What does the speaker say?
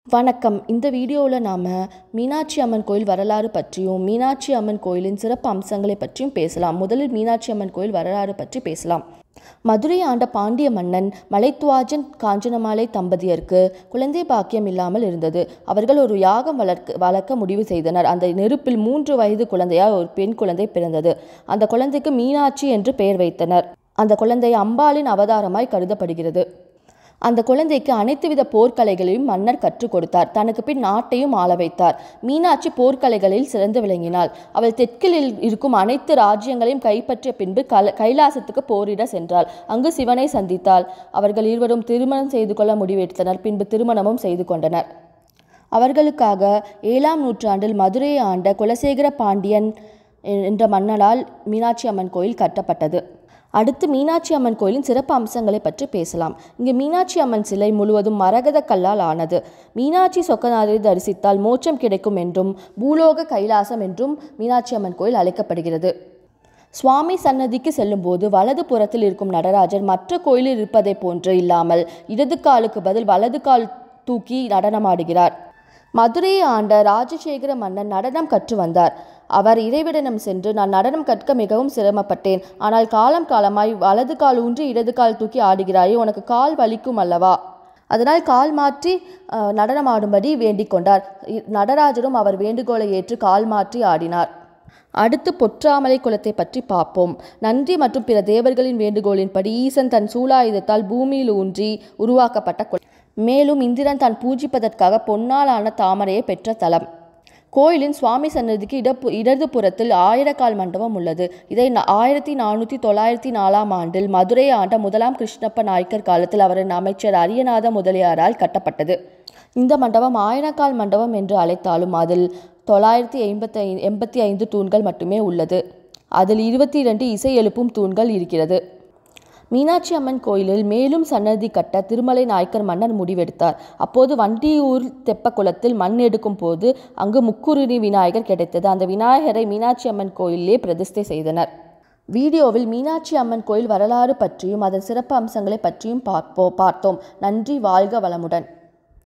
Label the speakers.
Speaker 1: வணக்கம் இந்த வீடியோவில் நாம் மீனாட்சி அம்மன் கோயில் வரலாறு பற்றியும் மீனாட்சி அம்மன் கோயிலின் சிறப்பு அம்சங்களை பற்றியும் பேசலாம் முதலில் மீனாட்சி அம்மன் கோயில் வரலாறு பற்றி பேசலாம் மதுரை ஆண்ட பாண்டிய மன்னன் மலைத்துவாஜன் காஞ்சனமாலை தம்பதியருக்கு குழந்தை பாக்கியம் இல்லாமல் இருந்தது அவர்கள் ஒரு யாகம் வளர்க்க வளர்க்க முடிவு செய்தனர் அந்த நெருப்பில் மூன்று வயது குழந்தையால் ஒரு பெண் குழந்தை பிறந்தது அந்த குழந்தைக்கு மீனாட்சி என்று பெயர் வைத்தனர் அந்த குழந்தை அம்பாளின் அவதாரமாய் கருதப்படுகிறது அந்த குழந்தைக்கு அனைத்துவித போர்க்கலைகளையும் மன்னர் கற்றுக் கொடுத்தார் தனக்கு பின் நாட்டையும் ஆள வைத்தார் மீனாட்சி போர்க்கலைகளில் சிறந்து விளங்கினாள் அவள் தெற்கில் இருக்கும் அனைத்து ராஜ்யங்களையும் கைப்பற்றிய பின்பு கல கைலாசத்துக்கு போரிட சென்றாள் அங்கு சிவனை சந்தித்தாள் அவர்கள் இருவரும் திருமணம் செய்து கொள்ள முடிவெடுத்தனர் பின்பு திருமணமும் செய்து கொண்டனர் அவர்களுக்காக ஏழாம் நூற்றாண்டில் மதுரையை ஆண்ட குலசேகர பாண்டியன் என்ற மன்னரால் மீனாட்சி அம்மன் கோயில் கட்டப்பட்டது அடுத்து மீனாட்சி அம்மன் கோயிலின் சிறப்பு அம்சங்களை பற்றி பேசலாம் இங்கு மீனாட்சி அம்மன் சிலை முழுவதும் மரகத கல்லால் ஆனது மீனாட்சி சொக்கநாதரை தரிசித்தால் மோட்சம் கிடைக்கும் என்றும் பூலோக கைலாசம் என்றும் மீனாட்சி அம்மன் கோயில் அழைக்கப்படுகிறது சுவாமி சன்னதிக்கு செல்லும்போது வலது புறத்தில் இருக்கும் நடராஜர் மற்ற கோயிலில் இருப்பதைப் போன்று இல்லாமல் இடது காலுக்கு பதில் வலது கால் தூக்கி நடனமாடுகிறார் மதுரையை ஆண்ட ராஜசேகர மன்னன் நடனம் கற்று வந்தார் அவர் இறைவிடனம் சென்று நான் நடனம் கற்க மிகவும் சிரமப்பட்டேன் ஆனால் காலம் காலமாய் வலது கால் ஊன்றி இடது கால் தூக்கி ஆடுகிறாயே உனக்கு கால் வலிக்கும் அல்லவா அதனால் கால் மாற்றி அஹ், நடனமாடும்படி வேண்டிக் கொண்டார் இ- நடராஜரும் அவர் வேண்டுகோளை ஏற்று கால் மாற்றி ஆடினார் அடுத்து பொற்றாமலை குலத்தை பற்றி பார்ப்போம் நன்றி மற்றும் பிற தேவர்களின் வேண்டுகோளின்படி ஈசன் தன் சூலாயுதத்தால் பூமியில் ஊன்றி உருவாக்கப்பட்ட குலம் மேலும் இந்திரன் தான் பூஜிப்பதற்காக பொன்னாலான தாமரையை பெற்ற தலம் கோயிலின் சுவாமி சன்னதிக்கு இடப்பு இடது புறத்தில் ஆயிரக்கால் மண்டபம் உள்ளது இதை ந- ஆயிரத்தி நானூற்றி தொள்ளாயிரத்தி நாலாம் ஆண்டில் மதுரையை ஆண்ட முதலாம் கிருஷ்ணப்ப நாயக்கர் காலத்தில் அவரின் அமைச்சர் அரியநாத முதலியாரால் கட்டப்பட்டது இந்த மண்டபம் ஆயிரக்கால் மண்டபம் என்று அழைத்தாலும் அதில் தொள்ளாயிரத்தி எண்பத்தி எண்பத்தி ஐந்து தூண்கள் மட்டுமே உள்ளது அதில் இருபத்தி இரண்டு இசை எழுப்பும் தூண்கள் இருக்கிறது மீனாட்சி அம்மன் கோயிலில் மேலும் சன்னதி கட்ட திருமலை நாயக்கர் மன்னர் முடிவெடுத்தார் அப்போது வண்டியூர் தெப்பக்குளத்தில் மண் எடுக்கும் போது அங்கு முக்குருணி விநாயகர் கிடைத்தது அந்த விநாயகரை மீனாட்சி அம்மன் கோயிலே பிரதிஷ்டை செய்தனர் வீடியோவில் மீனாட்சி அம்மன் கோயில் வரலாறு பற்றியும் அதன் சிறப்பு அம்சங்களை பற்றியும் பார்ப்போ பார்த்தோம் நன்றி வாழ்க வளமுடன்